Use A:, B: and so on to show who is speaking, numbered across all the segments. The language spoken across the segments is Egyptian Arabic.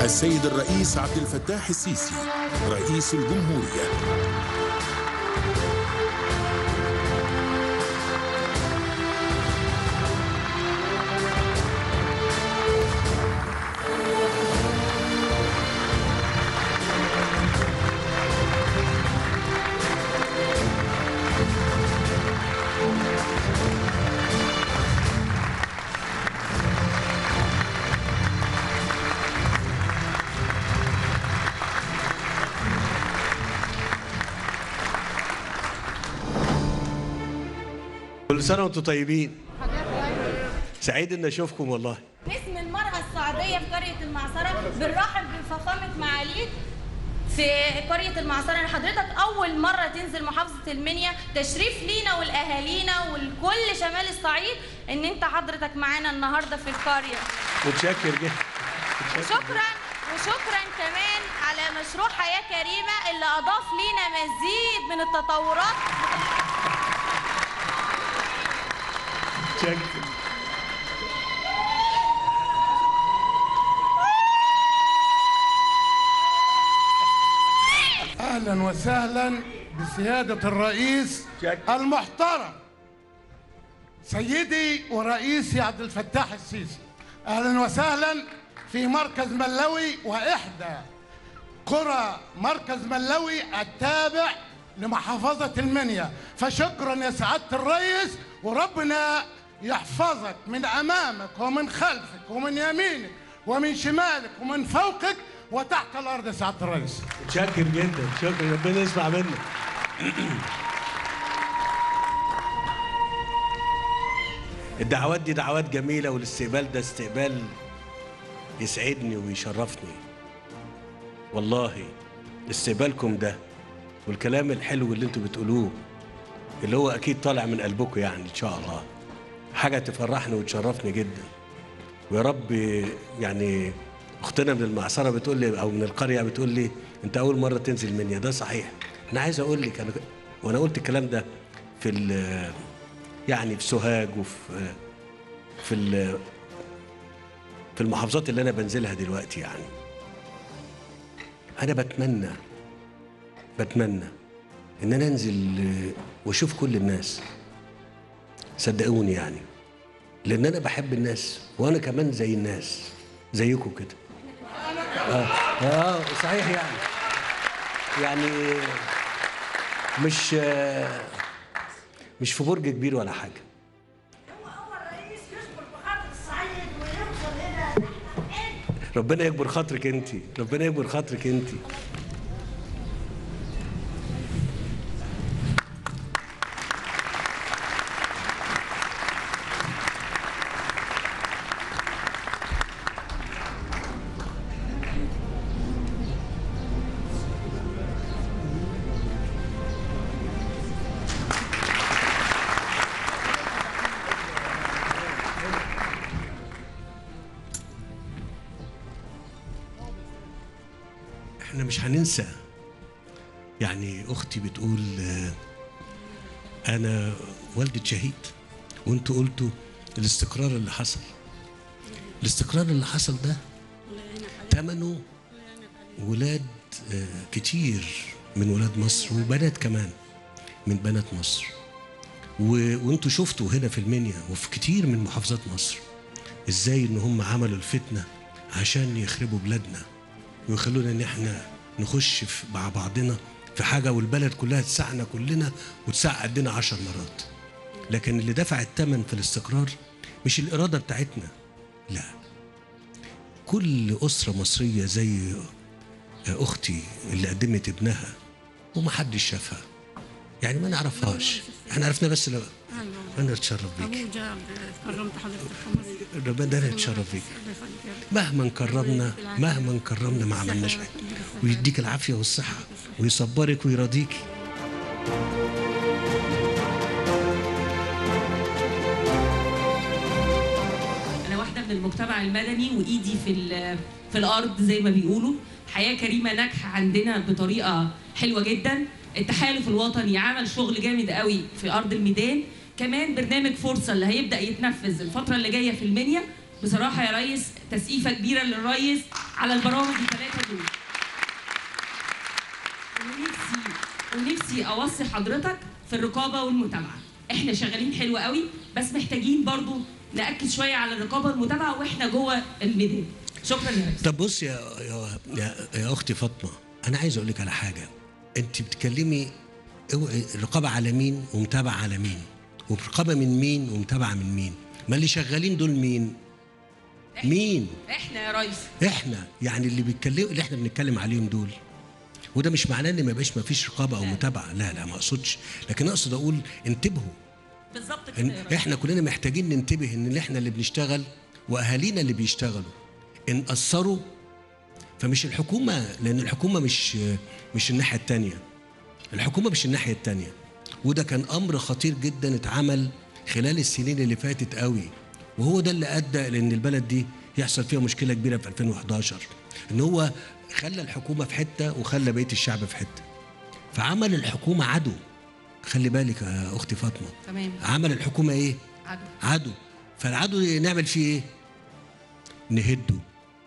A: السيد الرئيس عبد الفتاح السيسي رئيس الجمهورية
B: كل سنة وانتم طيبين سعيد ان اشوفكم والله
C: باسم المرأة السعودية في قرية المعصرة بنرحب بفخامة معاليك في قرية المعصرة إن حضرتك أول مرة تنزل محافظة المنيا تشريف لينا ولأهالينا ولكل شمال الصعيد إن أنت حضرتك معانا النهاردة في القرية
B: متشكر جدا
C: شكرا وشكرا كمان على مشروع حياة كريمة اللي أضاف لينا مزيد من التطورات
B: متشكر
D: اهلا وسهلا بسياده الرئيس
B: شكرا.
D: المحترم سيدي ورئيسي عبد الفتاح السيسي اهلا وسهلا في مركز ملوي واحدى قرى مركز ملوي التابع لمحافظة المنيا فشكرا يا سعادة الرئيس وربنا يحفظك من أمامك ومن خلفك ومن يمينك ومن شمالك ومن فوقك وتحت الأرض يا سعادة الرئيس
B: متشكر جدا شكرا ربنا يسمع منك الدعوات دي دعوات جميلة والاستقبال ده استقبال يسعدني ويشرفني والله استقبالكم ده والكلام الحلو اللي انتوا بتقولوه اللي هو اكيد طالع من قلبكم يعني ان شاء الله حاجة تفرحني وتشرفني جدا ويا رب يعني اختنا من المعصره بتقول لي او من القريه بتقول لي انت اول مره تنزل منيا ده صحيح انا عايز اقول لك انا وانا قلت الكلام ده في ال- يعني في سوهاج وفي في ال- في المحافظات اللي انا بنزلها دلوقتي يعني انا بتمنى بتمنى ان انا انزل واشوف كل الناس صدقوني يعني لان انا بحب الناس وانا كمان زي الناس زيكم كده اه اه صحيح يعني يعني مش آه، مش في برج كبير ولا حاجه
E: هو اول رئيس يصبر بخاطر الصعيد ويوصل الى
B: ربنا يكبر خاطرك انت ربنا يكبر خاطرك انت احنا مش هننسى يعني اختي بتقول آه، انا والدة شهيد وانتوا قلتوا الاستقرار اللي حصل الاستقرار اللي حصل ده ثمنه ولاد آه، كتير من ولاد مصر وبنات كمان من بنات مصر و... وانتوا شفتوا هنا في المنيا وفي كتير من محافظات مصر ازاي ان هم عملوا الفتنه عشان يخربوا بلادنا ويخلونا ان احنا نخش في مع بعضنا في حاجه والبلد كلها تسعنا كلنا وتسع قدنا عشر مرات لكن اللي دفع الثمن في الاستقرار مش الاراده بتاعتنا لا كل اسره مصريه زي اختي اللي قدمت ابنها ومحدش شافها يعني ما نعرفهاش احنا عرفنا بس لو
F: ايوه
B: انا اتشرف بيك
F: ابوه جاب كرمت حضرتك خمس
B: ربنا انا اتشرف بيك
F: الله يخليك يا رب.
B: مهما كرمنا مهما كرمنا ما عملناش حاجه ويديك العافيه والصحه ويصبرك ويرضيكي
G: انا واحده من المجتمع المدني وايدي في ال- في الارض زي ما بيقولوا حياه كريمه ناجحه عندنا بطريقه حلوه جدا التحالف الوطني عمل شغل جامد قوي في ارض الميدان كمان برنامج فرصه اللي هيبدا يتنفذ الفتره اللي جايه في المنيا بصراحه يا ريس تسقيفه كبيره للريس على البرامج الثلاثه دول ونفسي ونفسي اوصي حضرتك في الرقابه والمتابعه احنا شغالين حلو قوي بس محتاجين برضو ناكد شويه على الرقابه والمتابعه واحنا جوه الميدان شكرا يا ريس
B: طب بص يا يا, يا, يا اختي فاطمه انا عايز اقول لك على حاجه انت بتتكلمي اوعي الرقابه على مين ومتابعه على مين ورقابه من مين ومتابعه من مين ما اللي شغالين دول مين مين
G: احنا يا ريس
B: احنا يعني اللي بيتكلموا اللي احنا بنتكلم عليهم دول وده مش معناه ان ما يبقاش ما فيش رقابه او
G: لا.
B: متابعه لا لا ما اقصدش لكن اقصد اقول انتبهوا
G: بالظبط كده
B: إن
G: يا ريس
B: احنا كلنا محتاجين ننتبه ان اللي احنا اللي بنشتغل واهالينا اللي بيشتغلوا ان اثروا فمش الحكومه لان الحكومه مش مش الناحيه الثانيه الحكومه مش الناحيه الثانيه وده كان امر خطير جدا اتعمل خلال السنين اللي فاتت قوي وهو ده اللي ادى لان البلد دي يحصل فيها مشكله كبيره في 2011 ان هو خلى الحكومه في حته وخلى بقيه الشعب في حته فعمل الحكومه عدو خلي بالك يا اختي فاطمه
G: تمام
B: عمل الحكومه ايه
G: عدو
B: عدو فالعدو نعمل فيه ايه نهده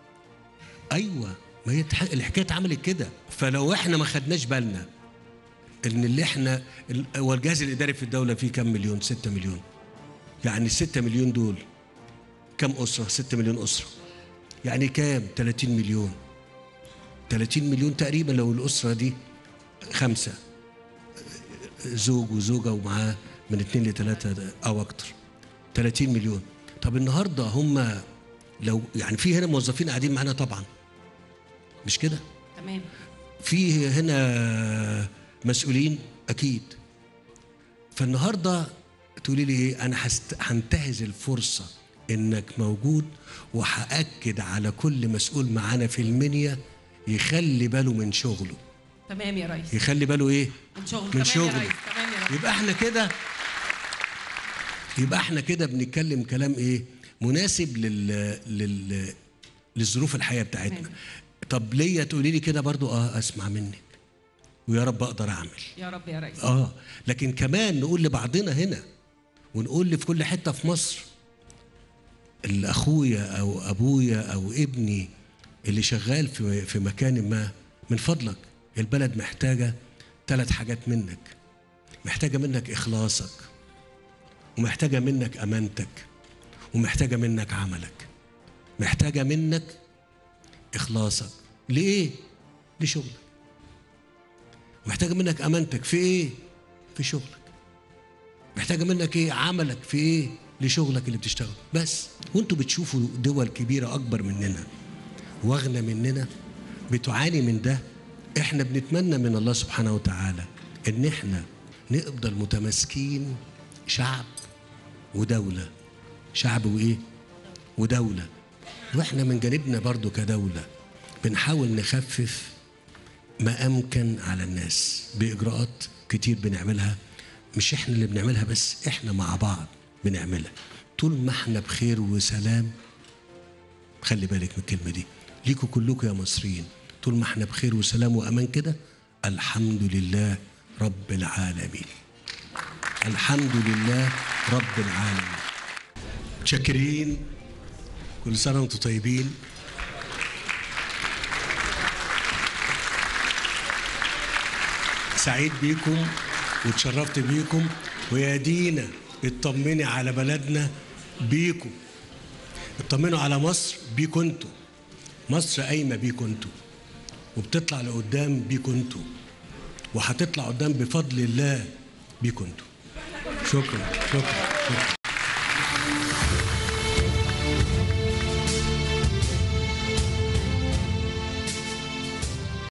B: ايوه ما هي الح- الحكايه اتعملت كده فلو احنا ما خدناش بالنا ان اللي احنا ال- هو الجهاز الاداري في الدوله فيه كام مليون 6 مليون يعني ال 6 مليون دول كام اسره 6 مليون اسره يعني كام 30 مليون 30 مليون تقريبا لو الاسره دي خمسه زوج وزوجه ومعاه من اثنين لثلاثه او اكتر 30 مليون طب النهارده هم لو يعني في هنا موظفين قاعدين معانا طبعا مش كده
G: تمام
B: في هنا مسؤولين اكيد فالنهارده تقولي لي ايه انا هست- هنتهز الفرصه انك موجود وهاكد على كل مسؤول معانا في المنيا يخلي باله من شغله
G: تمام يا ريس
B: يخلي باله ايه
G: من شغل
B: من
G: تمام
B: شغل.
G: يا ريس تمام يا ريس
B: يبقى احنا كده يبقى احنا كده بنتكلم كلام ايه مناسب لل, لل... للظروف الحياه بتاعتنا
G: تمام.
B: طب ليا تقولي لي كده برضو اه اسمع منك ويا رب اقدر اعمل
G: يا رب يا ريس
B: اه لكن كمان نقول لبعضنا هنا ونقول في كل حته في مصر اللي اخويا او ابويا او ابني اللي شغال في في مكان ما من فضلك البلد محتاجه ثلاث حاجات منك محتاجه منك اخلاصك ومحتاجه منك امانتك ومحتاجه منك عملك محتاجه منك اخلاصك ليه لشغلك محتاجه منك امانتك في ايه في شغلك محتاجه منك ايه عملك في ايه لشغلك اللي بتشتغل بس وانتوا بتشوفوا دول كبيره اكبر مننا واغنى مننا بتعاني من ده احنا بنتمنى من الله سبحانه وتعالى ان احنا نفضل متماسكين شعب ودوله شعب وايه ودوله واحنا من جانبنا برضو كدوله بنحاول نخفف ما امكن على الناس باجراءات كتير بنعملها مش احنا اللي بنعملها بس احنا مع بعض بنعملها طول ما احنا بخير وسلام خلي بالك من الكلمه دي ليكوا كلكم يا مصريين طول ما احنا بخير وسلام وامان كده الحمد لله رب العالمين الحمد لله رب العالمين شاكرين كل سنه وانتم طيبين سعيد بيكم واتشرفت بيكم ويا دينا اطمني على بلدنا بيكم اطمنوا على مصر بيكم انتوا مصر قايمه بيكم انتوا وبتطلع لقدام بيكم انتوا وهتطلع قدام بفضل الله بيكم انتوا شكرا شكرا, شكرا.